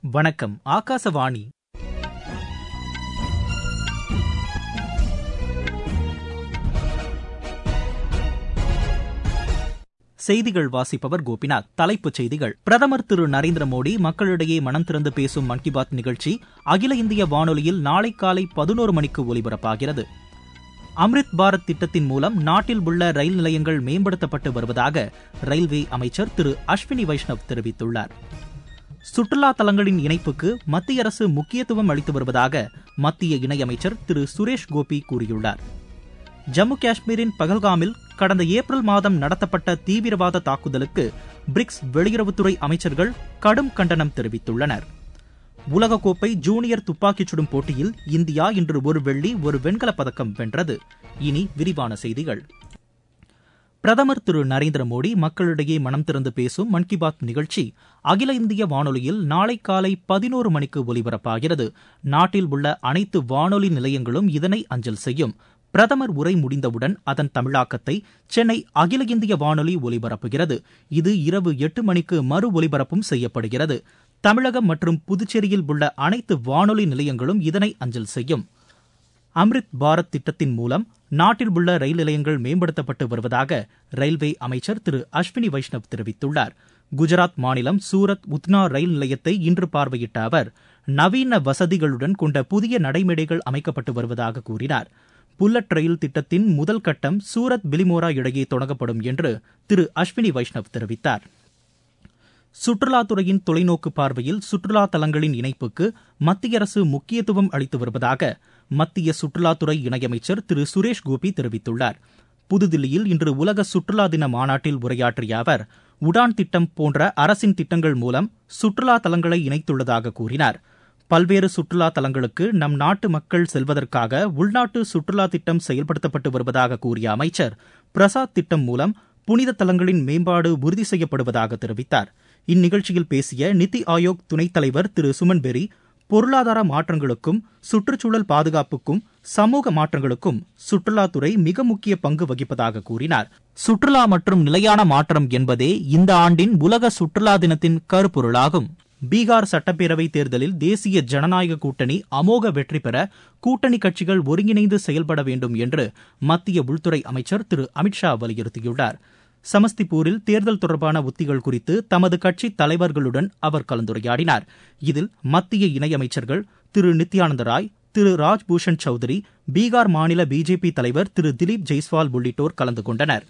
வணக்கம் ஆகாசவாணி செய்திகள் வாசிப்பவர் கோபிநாத் தலைப்புச் செய்திகள் பிரதமர் திரு நரேந்திர மோடி மக்களிடையே மனம் திறந்து பேசும் மன் கி பாத் நிகழ்ச்சி அகில இந்திய வானொலியில் நாளை காலை பதினோரு மணிக்கு ஒலிபரப்பாகிறது அம்ரித் பாரத் திட்டத்தின் மூலம் நாட்டில் உள்ள ரயில் நிலையங்கள் மேம்படுத்தப்பட்டு வருவதாக ரயில்வே அமைச்சர் திரு அஸ்வினி வைஷ்ணவ் தெரிவித்துள்ளார் சுற்றுலா தலங்களின் இணைப்புக்கு மத்திய அரசு முக்கியத்துவம் அளித்து வருவதாக மத்திய இணையமைச்சர் திரு சுரேஷ் கோபி கூறியுள்ளார் ஜம்மு காஷ்மீரின் பகல்காமில் கடந்த ஏப்ரல் மாதம் நடத்தப்பட்ட தீவிரவாத தாக்குதலுக்கு பிரிக்ஸ் வெளியுறவுத்துறை அமைச்சர்கள் கடும் கண்டனம் தெரிவித்துள்ளனர் உலகக்கோப்பை ஜூனியர் துப்பாக்கிச் சுடும் போட்டியில் இந்தியா இன்று ஒரு வெள்ளி ஒரு வெண்கலப் பதக்கம் வென்றது இனி விரிவான செய்திகள் பிரதமர் திரு நரேந்திர மோடி மக்களிடையே மனம் திறந்து பேசும் மன் கி பாத் நிகழ்ச்சி அகில இந்திய வானொலியில் நாளை காலை பதினோரு மணிக்கு ஒலிபரப்பாகிறது நாட்டில் உள்ள அனைத்து வானொலி நிலையங்களும் இதனை அஞ்சல் செய்யும் பிரதமர் உரை முடிந்தவுடன் அதன் தமிழாக்கத்தை சென்னை அகில இந்திய வானொலி ஒலிபரப்புகிறது இது இரவு எட்டு மணிக்கு மறு ஒலிபரப்பும் செய்யப்படுகிறது தமிழகம் மற்றும் புதுச்சேரியில் உள்ள அனைத்து வானொலி நிலையங்களும் இதனை அஞ்சல் செய்யும் அம்ரித் பாரத் திட்டத்தின் மூலம் நாட்டில் உள்ள ரயில் நிலையங்கள் மேம்படுத்தப்பட்டு வருவதாக ரயில்வே அமைச்சர் திரு அஸ்வினி வைஷ்ணவ் தெரிவித்துள்ளார் குஜராத் மாநிலம் சூரத் உத்னா ரயில் நிலையத்தை இன்று பார்வையிட்ட அவர் நவீன வசதிகளுடன் கொண்ட புதிய நடைமேடைகள் அமைக்கப்பட்டு வருவதாக கூறினார் புல்லட் ரயில் திட்டத்தின் முதல் கட்டம் சூரத் பிலிமோரா இடையே தொடங்கப்படும் என்று திரு அஸ்வினி வைஷ்ணவ் தெரிவித்தார் சுற்றுலாத்துறையின் தொலைநோக்கு பார்வையில் சுற்றுலா தலங்களின் இணைப்புக்கு மத்திய அரசு முக்கியத்துவம் அளித்து வருவதாக மத்திய சுற்றுலாத்துறை இணையமைச்சர் திரு சுரேஷ் கோபி தெரிவித்துள்ளார் புதுதில்லியில் இன்று உலக சுற்றுலா தின மாநாட்டில் உரையாற்றிய அவர் உடான் திட்டம் போன்ற அரசின் திட்டங்கள் மூலம் சுற்றுலா தலங்களை இணைத்துள்ளதாக கூறினார் பல்வேறு சுற்றுலா தலங்களுக்கு நம் நாட்டு மக்கள் செல்வதற்காக உள்நாட்டு சுற்றுலா திட்டம் செயல்படுத்தப்பட்டு வருவதாக கூறிய அமைச்சர் பிரசாத் திட்டம் மூலம் புனித தலங்களின் மேம்பாடு உறுதி செய்யப்படுவதாக தெரிவித்தார் இந்நிகழ்ச்சியில் பேசிய நித்தி ஆயோக் துணைத் தலைவர் திரு சுமன் பெரி பொருளாதார மாற்றங்களுக்கும் சுற்றுச்சூழல் பாதுகாப்புக்கும் சமூக மாற்றங்களுக்கும் சுற்றுலாத்துறை மிக முக்கிய பங்கு வகிப்பதாக கூறினார் சுற்றுலா மற்றும் நிலையான மாற்றம் என்பதே இந்த ஆண்டின் உலக சுற்றுலா தினத்தின் கருப்பொருளாகும் பீகார் சட்டப்பேரவை தேர்தலில் தேசிய ஜனநாயக கூட்டணி அமோக வெற்றி பெற கூட்டணி கட்சிகள் ஒருங்கிணைந்து செயல்பட வேண்டும் என்று மத்திய உள்துறை அமைச்சர் திரு அமித்ஷா வலியுறுத்தியுள்ளார் சமஸ்திபூரில் தேர்தல் தொடர்பான உத்திகள் குறித்து தமது கட்சி தலைவர்களுடன் அவர் கலந்துரையாடினார் இதில் மத்திய இணையமைச்சர்கள் திரு நித்யானந்த ராய் திரு ராஜ்பூஷன் சௌத்ரி பீகார் மாநில பிஜேபி தலைவர் திரு திலீப் ஜெய்ஸ்வால் உள்ளிட்டோர் கலந்து கொண்டனர்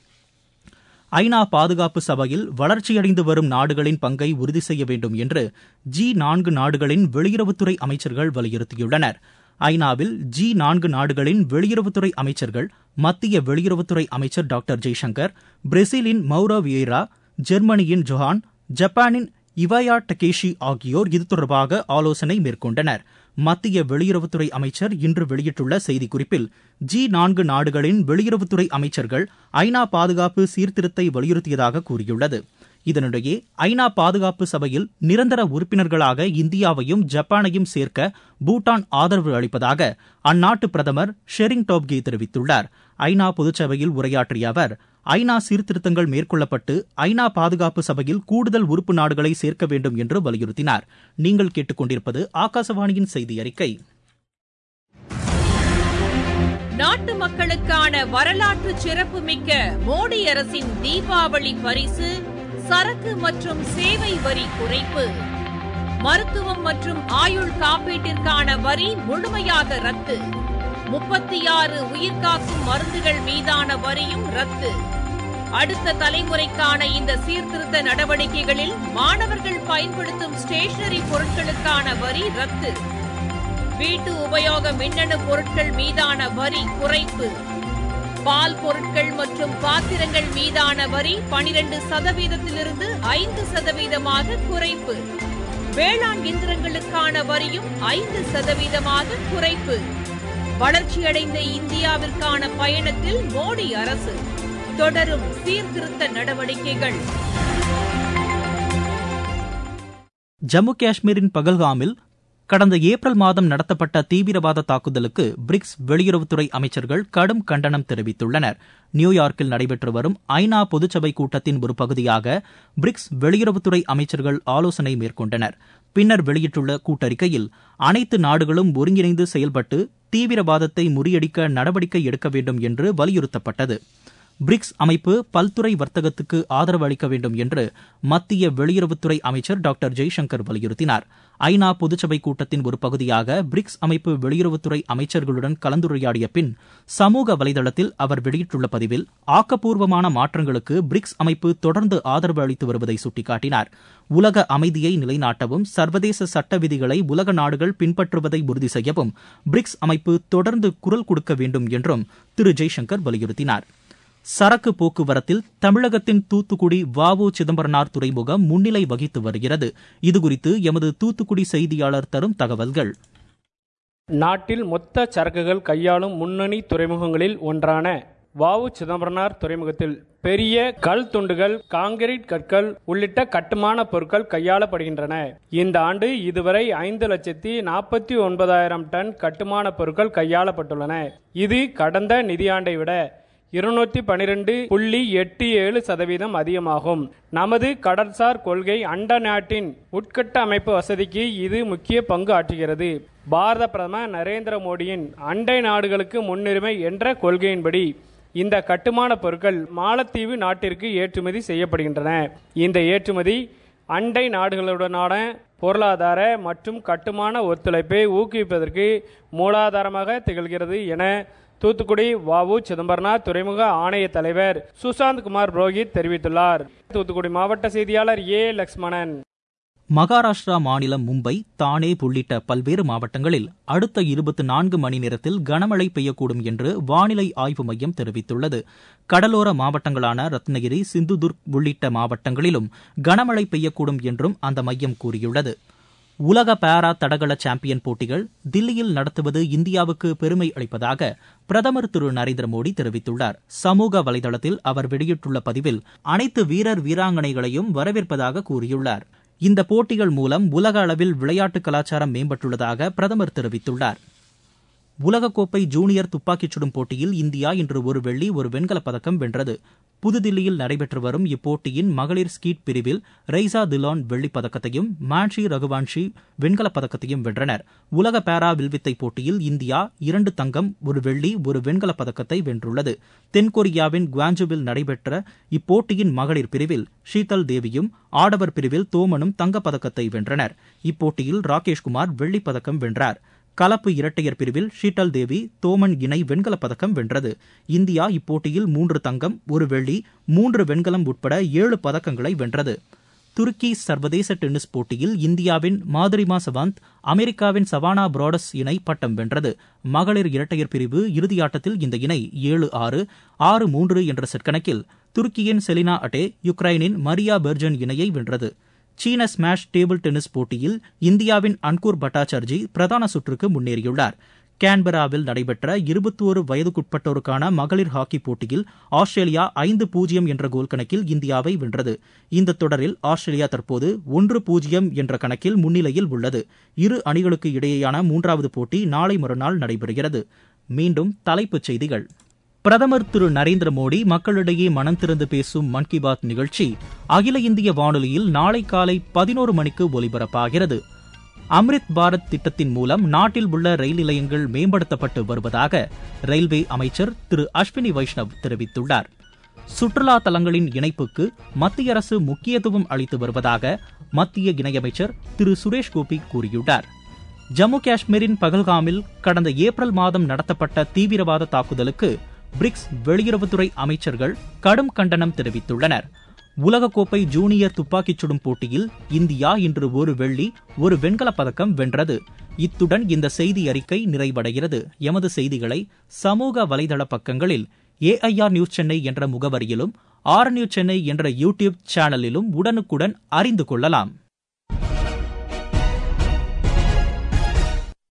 ஐநா பாதுகாப்பு சபையில் வளர்ச்சியடைந்து வரும் நாடுகளின் பங்கை உறுதி செய்ய வேண்டும் என்று ஜி நான்கு நாடுகளின் வெளியுறவுத்துறை அமைச்சர்கள் வலியுறுத்தியுள்ளனர் ஐநாவில் ஜி நான்கு நாடுகளின் வெளியுறவுத்துறை அமைச்சர்கள் மத்திய வெளியுறவுத்துறை அமைச்சர் டாக்டர் ஜெய்சங்கர் பிரேசிலின் மௌரோ வியேரா ஜெர்மனியின் ஜொஹான் ஜப்பானின் இவயா டகேஷி ஆகியோர் இது தொடர்பாக ஆலோசனை மேற்கொண்டனர் மத்திய வெளியுறவுத்துறை அமைச்சர் இன்று வெளியிட்டுள்ள செய்திக்குறிப்பில் ஜி நான்கு நாடுகளின் வெளியுறவுத்துறை அமைச்சர்கள் ஐநா பாதுகாப்பு சீர்திருத்தை வலியுறுத்தியதாக கூறியுள்ளது இதனிடையே ஐநா பாதுகாப்பு சபையில் நிரந்தர உறுப்பினர்களாக இந்தியாவையும் ஜப்பானையும் சேர்க்க பூட்டான் ஆதரவு அளிப்பதாக அந்நாட்டு பிரதமர் ஷெரிங் டோப்கே தெரிவித்துள்ளார் ஐநா பொதுச்சபையில் உரையாற்றிய அவர் ஐநா சீர்திருத்தங்கள் மேற்கொள்ளப்பட்டு ஐநா பாதுகாப்பு சபையில் கூடுதல் உறுப்பு நாடுகளை சேர்க்க வேண்டும் என்று வலியுறுத்தினார் நீங்கள் கேட்டுக்கொண்டிருப்பது ஆகாசவாணியின் செய்தி அறிக்கை நாட்டு மக்களுக்கான வரலாற்று சிறப்புமிக்க மோடி அரசின் தீபாவளி பரிசு சரக்கு மற்றும் சேவை வரி குறைப்பு மருத்துவம் மற்றும் ஆயுள் காப்பீட்டிற்கான வரி முழுமையாக ரத்து முப்பத்தி ஆறு உயிர்காக்கும் மருந்துகள் மீதான வரியும் ரத்து அடுத்த தலைமுறைக்கான இந்த சீர்திருத்த நடவடிக்கைகளில் மாணவர்கள் பயன்படுத்தும் ஸ்டேஷனரி பொருட்களுக்கான வரி ரத்து வீட்டு உபயோக மின்னணு பொருட்கள் மீதான வரி குறைப்பு பால் பொருட்கள் மற்றும் பாத்திரங்கள் மீதான வரி பனிரெண்டு சதவீதத்திலிருந்து ஐந்து சதவீதமாக குறைப்பு வேளாண் இயந்திரங்களுக்கான வரியும் ஐந்து சதவீதமாக குறைப்பு வளர்ச்சியடைந்த இந்தியாவிற்கான பயணத்தில் மோடி அரசு தொடரும் சீர்திருத்த நடவடிக்கைகள் ஜம்மு காஷ்மீரின் பகல்காமில் கடந்த ஏப்ரல் மாதம் நடத்தப்பட்ட தீவிரவாத தாக்குதலுக்கு பிரிக்ஸ் வெளியுறவுத்துறை அமைச்சர்கள் கடும் கண்டனம் தெரிவித்துள்ளனர் நியூயார்க்கில் நடைபெற்று வரும் ஐநா பொதுச்சபை கூட்டத்தின் ஒரு பகுதியாக பிரிக்ஸ் வெளியுறவுத்துறை அமைச்சர்கள் ஆலோசனை மேற்கொண்டனர் பின்னர் வெளியிட்டுள்ள கூட்டறிக்கையில் அனைத்து நாடுகளும் ஒருங்கிணைந்து செயல்பட்டு தீவிரவாதத்தை முறியடிக்க நடவடிக்கை எடுக்க வேண்டும் என்று வலியுறுத்தப்பட்டது பிரிக்ஸ் அமைப்பு பல்துறை வர்த்தகத்துக்கு ஆதரவு அளிக்க வேண்டும் என்று மத்திய வெளியுறவுத்துறை அமைச்சர் டாக்டர் ஜெய்சங்கர் வலியுறுத்தினார் ஐநா பொதுச்சபை கூட்டத்தின் ஒரு பகுதியாக பிரிக்ஸ் அமைப்பு வெளியுறவுத்துறை அமைச்சர்களுடன் கலந்துரையாடிய பின் சமூக வலைதளத்தில் அவர் வெளியிட்டுள்ள பதிவில் ஆக்கப்பூர்வமான மாற்றங்களுக்கு பிரிக்ஸ் அமைப்பு தொடர்ந்து ஆதரவு அளித்து வருவதை சுட்டிக்காட்டினார் உலக அமைதியை நிலைநாட்டவும் சர்வதேச சட்ட விதிகளை உலக நாடுகள் பின்பற்றுவதை உறுதி செய்யவும் பிரிக்ஸ் அமைப்பு தொடர்ந்து குரல் கொடுக்க வேண்டும் என்றும் திரு ஜெய்சங்கர் வலியுறுத்தினார் சரக்கு போக்குவரத்தில் தமிழகத்தின் தூத்துக்குடி வஉ சிதம்பரனார் துறைமுகம் முன்னிலை வகித்து வருகிறது இதுகுறித்து எமது தூத்துக்குடி செய்தியாளர் தரும் தகவல்கள் நாட்டில் மொத்த சரக்குகள் கையாளும் முன்னணி துறைமுகங்களில் ஒன்றான வாவு சிதம்பரனார் துறைமுகத்தில் பெரிய கல் துண்டுகள் காங்கிரீட் கற்கள் உள்ளிட்ட கட்டுமான பொருட்கள் கையாளப்படுகின்றன இந்த ஆண்டு இதுவரை ஐந்து லட்சத்தி நாற்பத்தி ஒன்பதாயிரம் டன் கட்டுமான பொருட்கள் கையாளப்பட்டுள்ளன இது கடந்த நிதியாண்டை விட இருநூத்தி பனிரெண்டு புள்ளி எட்டு ஏழு சதவீதம் அதிகமாகும் நமது கடல்சார் கொள்கை அண்ட நாட்டின் உட்கட்ட அமைப்பு வசதிக்கு இது முக்கிய பங்கு ஆற்றுகிறது பாரத பிரதமர் நரேந்திர மோடியின் அண்டை நாடுகளுக்கு முன்னுரிமை என்ற கொள்கையின்படி இந்த கட்டுமான பொருட்கள் மாலத்தீவு நாட்டிற்கு ஏற்றுமதி செய்யப்படுகின்றன இந்த ஏற்றுமதி அண்டை நாடுகளுடனான பொருளாதார மற்றும் கட்டுமான ஒத்துழைப்பை ஊக்குவிப்பதற்கு மூலாதாரமாக திகழ்கிறது என தூத்துக்குடி வாவு சிதம்பரனார் துறைமுக ஆணைய தலைவர் சுசாந்த் குமார் புரோஹித் தெரிவித்துள்ளார் தூத்துக்குடி மாவட்ட செய்தியாளர் ஏ லக்ஷ்மணன் மகாராஷ்டிரா மாநிலம் மும்பை தானே உள்ளிட்ட பல்வேறு மாவட்டங்களில் அடுத்த இருபத்தி நான்கு மணி நேரத்தில் கனமழை பெய்யக்கூடும் என்று வானிலை ஆய்வு மையம் தெரிவித்துள்ளது கடலோர மாவட்டங்களான ரத்னகிரி சிந்துதுர்க் உள்ளிட்ட மாவட்டங்களிலும் கனமழை பெய்யக்கூடும் என்றும் அந்த மையம் கூறியுள்ளது உலக பாரா தடகள சாம்பியன் போட்டிகள் தில்லியில் நடத்துவது இந்தியாவுக்கு பெருமை அளிப்பதாக பிரதமர் திரு நரேந்திர மோடி தெரிவித்துள்ளார் சமூக வலைதளத்தில் அவர் வெளியிட்டுள்ள பதிவில் அனைத்து வீரர் வீராங்கனைகளையும் வரவேற்பதாக கூறியுள்ளார் இந்த போட்டிகள் மூலம் உலக அளவில் விளையாட்டு கலாச்சாரம் மேம்பட்டுள்ளதாக பிரதமர் தெரிவித்துள்ளார் உலகக்கோப்பை ஜூனியர் துப்பாக்கிச் சுடும் போட்டியில் இந்தியா இன்று ஒரு வெள்ளி ஒரு வெண்கலப் பதக்கம் வென்றது புதுதில்லியில் நடைபெற்று வரும் இப்போட்டியின் மகளிர் ஸ்கீட் பிரிவில் ரெய்சா திலான் வெள்ளிப் பதக்கத்தையும் மான்ஷி ரகுவான்ஷி வெண்கலப் பதக்கத்தையும் வென்றனர் உலக பாரா வில்வித்தை போட்டியில் இந்தியா இரண்டு தங்கம் ஒரு வெள்ளி ஒரு வெண்கலப் பதக்கத்தை வென்றுள்ளது தென்கொரியாவின் குவாஞ்சுவில் நடைபெற்ற இப்போட்டியின் மகளிர் பிரிவில் ஷீதல் தேவியும் ஆடவர் பிரிவில் தோமனும் தங்கப்பதக்கத்தை வென்றனர் இப்போட்டியில் ராகேஷ்குமார் வெள்ளிப் பதக்கம் வென்றார் கலப்பு இரட்டையர் பிரிவில் ஷீட்டல் தேவி தோமன் இணை வெண்கலப் பதக்கம் வென்றது இந்தியா இப்போட்டியில் மூன்று தங்கம் ஒரு வெள்ளி மூன்று வெண்கலம் உட்பட ஏழு பதக்கங்களை வென்றது துருக்கி சர்வதேச டென்னிஸ் போட்டியில் இந்தியாவின் மாதிரிமா சவாந்த் அமெரிக்காவின் சவானா புராடஸ் இணை பட்டம் வென்றது மகளிர் இரட்டையர் பிரிவு இறுதியாட்டத்தில் இந்த இணை ஏழு ஆறு ஆறு மூன்று என்ற செட் கணக்கில் துருக்கியின் செலினா அட்டே யுக்ரைனின் மரியா பெர்ஜன் இணையை வென்றது சீன ஸ்மாஷ் டேபிள் டென்னிஸ் போட்டியில் இந்தியாவின் அன்கூர் பட்டாச்சார்ஜி பிரதான சுற்றுக்கு முன்னேறியுள்ளார் கேன்பராவில் நடைபெற்ற இருபத்தோரு வயதுக்குட்பட்டோருக்கான மகளிர் ஹாக்கி போட்டியில் ஆஸ்திரேலியா ஐந்து பூஜ்ஜியம் என்ற கோல் கணக்கில் இந்தியாவை வென்றது இந்த தொடரில் ஆஸ்திரேலியா தற்போது ஒன்று பூஜ்ஜியம் என்ற கணக்கில் முன்னிலையில் உள்ளது இரு அணிகளுக்கு இடையேயான மூன்றாவது போட்டி நாளை மறுநாள் நடைபெறுகிறது மீண்டும் தலைப்புச் செய்திகள் பிரதமர் திரு நரேந்திர மோடி மக்களிடையே மனம் திறந்து பேசும் மன் கி பாத் நிகழ்ச்சி அகில இந்திய வானொலியில் நாளை காலை பதினோரு மணிக்கு ஒலிபரப்பாகிறது அம்ரித் பாரத் திட்டத்தின் மூலம் நாட்டில் உள்ள ரயில் நிலையங்கள் மேம்படுத்தப்பட்டு வருவதாக ரயில்வே அமைச்சர் திரு அஸ்வினி வைஷ்ணவ் தெரிவித்துள்ளார் சுற்றுலா தலங்களின் இணைப்புக்கு மத்திய அரசு முக்கியத்துவம் அளித்து வருவதாக மத்திய இணையமைச்சர் திரு சுரேஷ் கோபி கூறியுள்ளார் ஜம்மு காஷ்மீரின் பகல்காமில் கடந்த ஏப்ரல் மாதம் நடத்தப்பட்ட தீவிரவாத தாக்குதலுக்கு பிரிக்ஸ் வெளியுறவுத்துறை அமைச்சர்கள் கடும் கண்டனம் தெரிவித்துள்ளனர் உலகக்கோப்பை ஜூனியர் துப்பாக்கிச் சுடும் போட்டியில் இந்தியா இன்று ஒரு வெள்ளி ஒரு வெண்கலப் பதக்கம் வென்றது இத்துடன் இந்த செய்தி அறிக்கை நிறைவடைகிறது எமது செய்திகளை சமூக வலைதள பக்கங்களில் ஏஐஆர் நியூஸ் சென்னை என்ற முகவரியிலும் ஆர் நியூஸ் சென்னை என்ற யூடியூப் சேனலிலும் உடனுக்குடன் அறிந்து கொள்ளலாம்